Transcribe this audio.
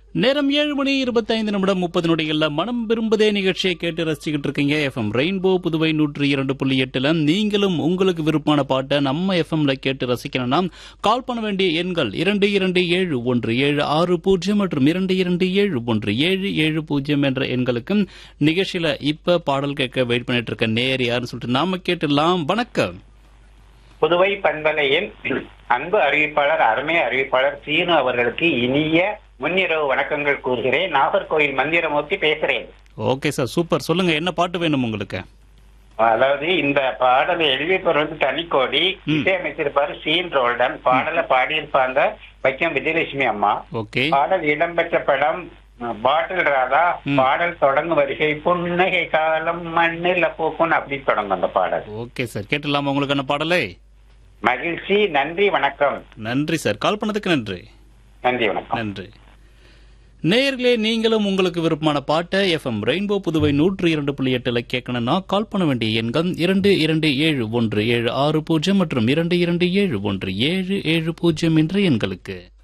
நேரம் ஏழு மணி இருபத்தைந்து நிமிடம் முப்பது நொடிகள்ல மனம் விரும்புதே நிகழ்ச்சியை கேட்டு ரசிச்சுக்கிட்டு இருக்கீங்க எஃப்எம் ரெயின்போ புதுவை நூற்றி இரண்டு புள்ளி எட்டுல நீங்களும் உங்களுக்கு விருப்பமான பாட்டை நம்ம எஃப்எம்ல கேட்டு ரசிக்கணும்னா கால் பண்ண வேண்டிய எண்கள் இரண்டு இரண்டு ஏழு ஒன்று ஏழு ஆறு பூஜ்ஜியம் மற்றும் இரண்டு இரண்டு ஏழு ஒன்று ஏழு ஏழு பூஜ்ஜியம் என்ற எண்களுக்கும் நிகழ்ச்சியில இப்ப பாடல் கேட்க வெயிட் பண்ணிட்டு இருக்க நேர் யாருன்னு சொல்லிட்டு நாம கேட்டுடலாம் வணக்கம் புதுவை பண்பலையில் அன்பு அறிவிப்பாளர் அருமை அறிவிப்பாளர் சீனு அவர்களுக்கு இனிய முன்னிரவு வணக்கங்கள் கூறுகிறேன் நாகர்கோயில் மந்திரமூர்த்தி பேசுறேன் ஓகே சார் சூப்பர் சொல்லுங்க என்ன பாட்டு வேணும் உங்களுக்கு அதாவது இந்த பாடலை எழுதியவர் வந்து தனிக்கோடி இசையமைச்சிருப்பாரு சீன் ரோல்டன் பாடலை பாடியிருப்பாங்க வைக்கம் விஜயலட்சுமி அம்மா ஓகே பாடல் இடம்பெற்ற படம் அஹ், பாட்டில் ராதா பாடல் தொடங்கும் வருகை புன்னகை காலம் மண்ணில் பூக்கும் அப்படி தொடங்கும் அந்த பாடல் ஓகே சார் கேட்டுடலாமா உங்களுக்கான பாடலை மகிழ்ச்சி நன்றி வணக்கம் நன்றி சார் கால் பண்ணதுக்கு நன்றி நன்றி வணக்கம் நன்றி நேயர்களே நீங்களும் உங்களுக்கு விருப்பமான பாட்டை எஃப்எம் ரெயின்போ புதுவை நூற்றி இரண்டு புள்ளி எட்டுல கேட்கணும்னா கால் பண்ண வேண்டிய எண்கள் இரண்டு இரண்டு ஏழு ஒன்று ஏழு ஆறு பூஜ்ஜியம் மற்றும் இரண்டு இரண்டு ஏழு ஒன்று ஏழு ஏழு பூஜ்ஜியம் என்ற எண்களுக்கு